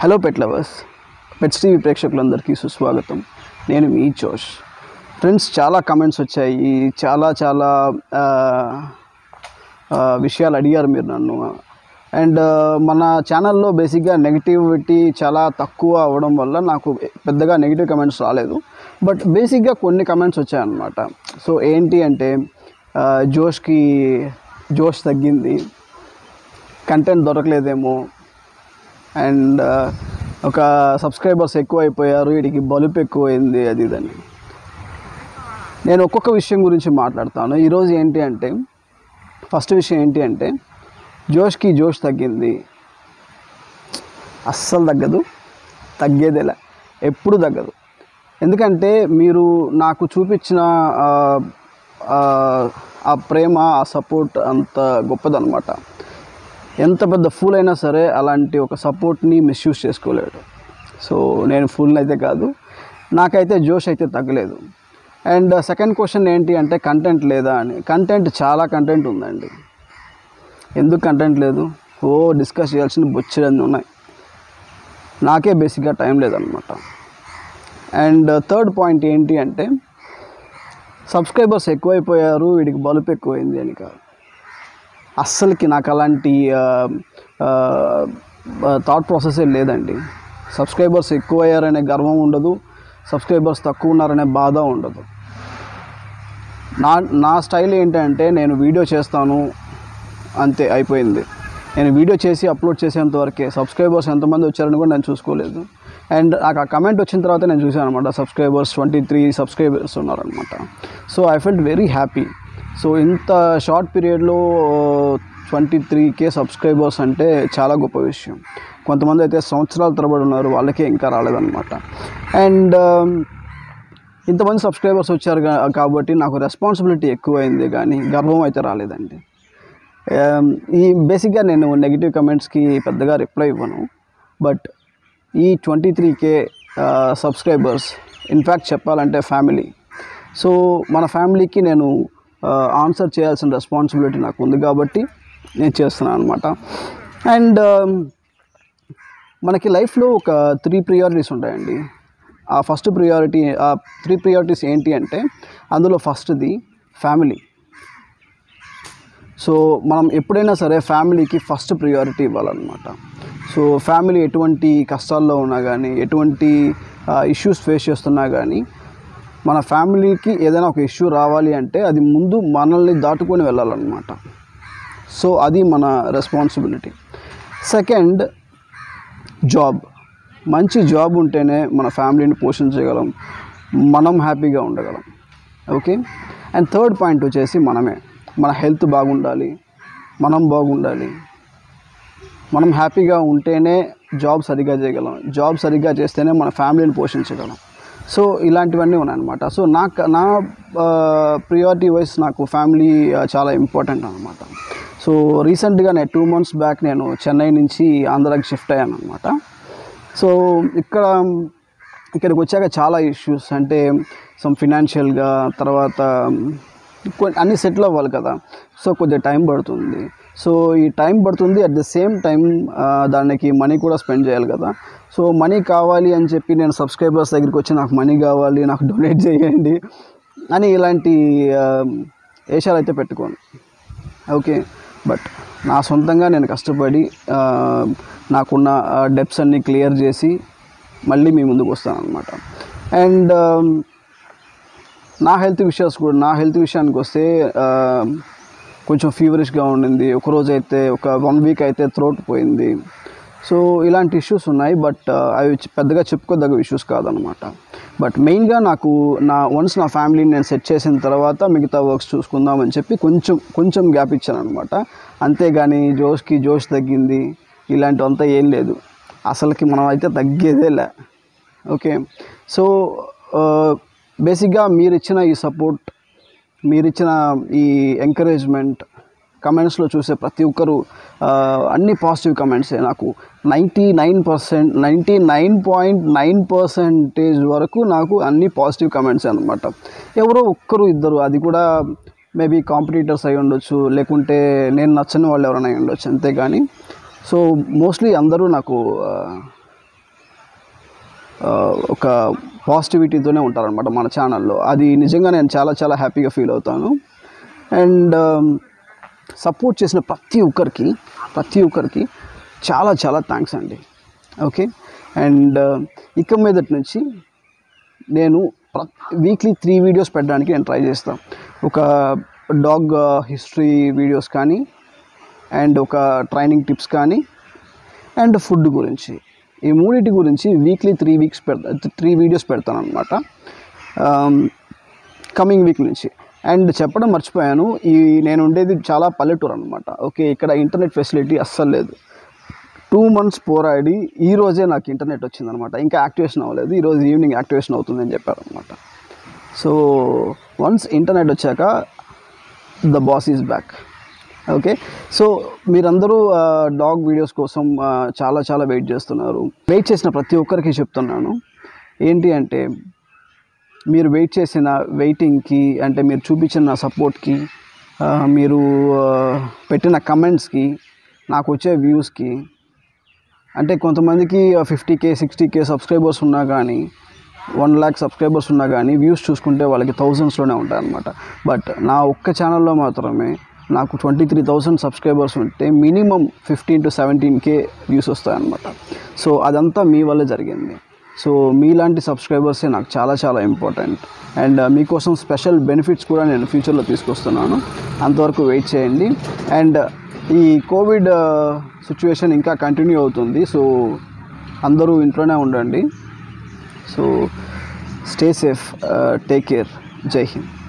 hello pet lovers pets TV ప్రేక్షకులందరికీ సుస్వాగతం నేను మీ జోష్ ఫ్రెండ్స్ చాలా కమెంట్స్ వచ్చాయి చాలా చాలా ఆ, ఆ, విషయాలు అడిగారు మీరు నన్ను అండ్ మన ఛానల్లో బేసిక్గా నెగిటివిటీ చాలా తక్కువ అవ్వడం వల్ల నాకు పెద్దగా నెగిటివ్ కమెంట్స్ రాలేదు బట్ బేసిక్గా కొన్ని కమెంట్స్ వచ్చాయన్నమాట సో ఏంటి అంటే ఆ, జోష్కి జోష్ తగ్గింది కంటెంట్ దొరకలేదేమో అండ్ ఒక సబ్స్క్రైబర్స్ ఎక్కువ అయిపోయారు వీడికి బలుపు ఎక్కువైంది అది ఇదని నేను ఒక్కొక్క విషయం గురించి మాట్లాడతాను ఈరోజు ఏంటి అంటే ఫస్ట్ విషయం ఏంటి అంటే జోష్కి జోష్ తగ్గింది అస్సలు తగ్గదు తగ్గేదేలా ఎప్పుడు తగ్గదు ఎందుకంటే మీరు నాకు చూపించిన ఆ, ఆ, ఆ ప్రేమ ఆ సపోర్ట్ అంత గొప్పదనమాట ఎంత పెద్ద ఫూల్ అయినా సరే అలాంటి ఒక సపోర్ట్ని మిస్యూజ్ చేసుకోలేడు సో నేను ఫుల్ అయితే కాదు నాకైతే జోష్ అయితే తగ్గలేదు అండ్ సెకండ్ క్వశ్చన్ ఏంటి అంటే కంటెంట్ లేదా అని కంటెంట్ చాలా కంటెంట్ ఉందండి ఎందుకు కంటెంట్ లేదు ఓ డిస్కస్ చేయాల్సిన బొచ్చడన్ని ఉన్నాయి నాకే బేసిక్గా టైం లేదనమాట అండ్ థర్డ్ పాయింట్ ఏంటి అంటే సబ్స్క్రైబర్స్ ఎక్కువైపోయారు వీడికి బలుపు ఎక్కువైంది అని కాదు అస్సలకి నాకు అలాంటి థాట్ ప్రాసెసే లేదండి సబ్స్క్రైబర్స్ ఎక్కువ అయ్యారనే గర్వం ఉండదు సబ్స్క్రైబర్స్ తక్కువ ఉన్నారనే బాధ ఉండదు నా నా స్టైల్ ఏంటంటే నేను వీడియో చేస్తాను అంతే అయిపోయింది నేను వీడియో చేసి అప్లోడ్ చేసేంత వరకే సబ్స్క్రైబర్స్ ఎంతమంది వచ్చారని కూడా నేను చూసుకోలేదు అండ్ నాకు ఆ కమెంట్ వచ్చిన తర్వాత నేను చూసాను అనమాట సబ్స్క్రైబర్స్ ట్వంటీ త్రీ సబ్స్క్రైబర్స్ ఉన్నారనమాట so I felt very happy so ఇంత షార్ట్ పీరియడ్లో ట్వంటీ త్రీ కే సబ్స్క్రైబర్స్ అంటే చాలా గొప్ప విషయం కొంతమంది అయితే సంవత్సరాల తరబడి ఉన్నారు వాళ్ళకే ఇంకా రాలేదన్నమాట అండ్ ఇంతమంది సబ్స్క్రైబర్స్ వచ్చారు గా- కాబట్టి నాకు రెస్పాన్సిబిలిటీ ఎక్కువైంది కానీ గర్వం అయితే రాలేదండి Um, ఈ బేసిక్గా నేను నెగిటివ్ కమెంట్స్కి పెద్దగా రిప్లై ఇవ్వను బట్ ఈ twenty three K subscribers in fact చెప్పాలంటే ఫ్యామిలీ సో మన ఫ్యామిలీకి నేను ఆన్సర్ చేయాల్సిన రెస్పాన్సిబిలిటీ నాకు ఉంది కాబట్టి నేను చేస్తున్నాను అనమాట అండ్ మనకి లైఫ్లో ఒక త్రీ ప్రియారిటీస్ ఉంటాయండి ఆ ఫస్ట్ ప్రియారిటీ ఆ త్రీ ప్రియారిటీస్ ఏంటి అంటే అందులో ఫస్ట్ది ఫ్యామిలీ సో మనం ఎప్పుడైనా సరే ఫ్యామిలీకి ఫస్ట్ ప్రియారిటీ ఇవ్వాలన్నమాట సో ఫ్యామిలీ ఎటువంటి కష్టాల్లో ఉన్నా కానీ ఎటువంటి ఇష్యూస్ ఫేస్ చేస్తున్నా కానీ మన ఫ్యామిలీకి ఏదైనా ఒక ఇష్యూ రావాలి అంటే అది ముందు మనల్ని దాటుకొని వెళ్ళాలన్నమాట సో అది మన రెస్పాన్సిబిలిటీ సెకండ్ జాబ్ మంచి జాబ్ ఉంటేనే మన ఫ్యామిలీని పోషించగలం మనం హ్యాపీగా ఉండగలం ఓకే అండ్ థర్డ్ పాయింట్ వచ్చేసి మనమే మన హెల్త్ బాగుండాలి మనం బాగుండాలి మనం హ్యాపీగా ఉంటేనే జాబ్ సరిగ్గా చేయగలం జాబ్ సరిగ్గా చేస్తేనే మన ఫ్యామిలీని పోషించగలం సో ఇలాంటివన్నీ ఉన్నాయన్నమాట సో నాకు నా ప్రియారిటీ వైజ్ నాకు ఫ్యామిలీ చాలా ఇంపార్టెంట్ అనమాట సో రీసెంట్గా నేను టూ మంత్స్ బ్యాక్ నేను చెన్నై నుంచి ఆంధ్రాకి షిఫ్ట్ అయ్యాను అనమాట సో ఇక్కడ ఇక్కడికి వచ్చాక చాలా ఇష్యూస్ అంటే సమ్ ఫినాన్షియల్గా తర్వాత కొన్ని అన్నీ సెటిల్ అవ్వాలి కదా సో కొద్దిగా టైం పడుతుంది సో ఈ టైం పడుతుంది అట్ ద సేమ్ టైం దానికి మనీ కూడా స్పెండ్ చేయాలి కదా సో మనీ కావాలి అని చెప్పి నేను సబ్స్క్రైబర్స్ దగ్గరికి వచ్చి నాకు మనీ కావాలి నాకు డొనేట్ చేయండి అని ఇలాంటి ఆ, వేషాలు అయితే పెట్టుకోను ఓకే బట్ నా సొంతంగా నేను కష్టపడి ఆ, నాకున్న డెప్స్ అన్నీ క్లియర్ చేసి మళ్ళీ మీ ముందుకు వస్తాను అనమాట అండ్ నా హెల్త్ విషయాస్ కూడా నా హెల్త్ విషయానికి వస్తే ఆ, కొంచెం ఫీవరిష్గా ఉండింది ఒకరోజు అయితే ఒక వన్ వీక్ అయితే థ్రోట్ పోయింది సో ఇలాంటి ఇష్యూస్ ఉన్నాయి బట్ అవి చె- పెద్దగా చెప్పుకోదగ్గ ఇష్యూస్ కాదనమాట బట్ మెయిన్గా నాకు నా వన్స్ నా ఫ్యామిలీని నేను సెట్ చేసిన తర్వాత మిగతా వర్క్స్ చూసుకుందామని చెప్పి కొంచెం కొంచెం గ్యాప్ ఇచ్చాను అనమాట అంతేగాని జోష్కి జోష్ తగ్గింది ఇలాంటివంతా ఏం లేదు అసలుకి మనం అయితే తగ్గేదేలే ఓకే సో బేసిక్గా మీరు ఇచ్చిన ఈ సపోర్ట్ మీరు ఇచ్చిన ఈ ఎంకరేజ్మెంట్ కమెంట్స్లో చూసే ప్రతి ఒక్కరు ఆ, అన్ని పాజిటివ్ కమెంట్సే నాకు ninety nine percent ninety nine point nine percentage వరకు నాకు అన్ని పాజిటివ్ కమెంట్స్ అనమాట ఎవరో ఒక్కరు ఇద్దరు అది కూడా మేబీ కాంపిటీటర్స్ అయి ఉండొచ్చు లేకుంటే నేను నచ్చని వాళ్ళు ఎవరైనా అయి ఉండొచ్చు అంతేగాని సో మోస్ట్లీ అందరూ నాకు ఆ, ఒక పాజిటివిటీతోనే ఉంటారనమాట మన ఛానల్లో అది నిజంగా నేను చాలా చాలా హ్యాపీగా ఫీల్ అవుతాను అండ్ సపోర్ట్ చేసిన ప్రతి ఒక్కరికి ప్రతి ఒక్కరికి చాలా చాలా థ్యాంక్స్ అండి ఓకే అండ్ ఇక మీదటి నుంచి నేను వీక్లీ త్రీ వీడియోస్ పెట్టడానికి నేను ట్రై చేస్తాను ఒక డాగ్ హిస్టరీ వీడియోస్ కానీ అండ్ ఒక ట్రైనింగ్ టిప్స్ కానీ అండ్ ఫుడ్ గురించి ఈ మూడింటి గురించి వీక్లీ త్రీ వీక్స్ పెడతా త్రీ వీడియోస్ పెడతాను అనమాట కమింగ్ వీక్ నుంచి అండ్ చెప్పడం మర్చిపోయాను ఈ నేను ఉండేది చాలా పల్లెటూరు అనమాట ఓకే ఇక్కడ ఇంటర్నెట్ ఫెసిలిటీ అస్సలు లేదు టూ మంత్స్ పోరాడి ఈ రోజే నాకు ఇంటర్నెట్ వచ్చిందనమాట ఇంకా యాక్టివేషన్ అవ్వలేదు ఈరోజు ఈవినింగ్ యాక్టివేషన్ అవుతుందని చెప్పారనమాట సో వన్స్ ఇంటర్నెట్ వచ్చాక the boss is back okay so మీరందరూ డాగ్ వీడియోస్ కోసం ఆ, చాలా చాలా వెయిట్ చేస్తున్నారు వెయిట్ చేసిన ప్రతి ఒక్కరికి చెప్తున్నాను ఏంటి అంటే మీరు వెయిట్ చేసిన వెయిటింగ్కి అంటే మీరు చూపించిన సపోర్ట్కి మీరు ఆ, పెట్టిన కమెంట్స్కి నాకు వచ్చే వ్యూస్కి అంటే కొంతమందికి fifty K sixty K subscribers ఉన్నా కానీ వన్ ల్యాక్ సబ్స్క్రైబర్స్ ఉన్నా కానీ వ్యూస్ చూసుకుంటే వాళ్ళకి థౌజండ్స్లోనే ఉంటాయి అన్నమాట బట్ నా ఒక్క ఛానల్లో మాత్రమే నాకు ట్వంటీ త్రీ థౌసండ్ సబ్స్క్రైబర్స్ ఉంటే minimum fifteen to seventeen K views వస్తాయన్నమాట సో అదంతా మీ వల్లే జరిగింది సో మీలాంటి సబ్స్క్రైబర్సే నాకు చాలా చాలా ఇంపార్టెంట్ అండ్ మీకోసం స్పెషల్ బెనిఫిట్స్ కూడా నేను ఫ్యూచర్లో తీసుకొస్తున్నాను అంతవరకు వెయిట్ చేయండి అండ్ ఈ కోవిడ్ సిచ్యువేషన్ ఇంకా కంటిన్యూ అవుతుంది సో అందరూ ఇంట్లోనే ఉండండి so stay safe take care జై హింద్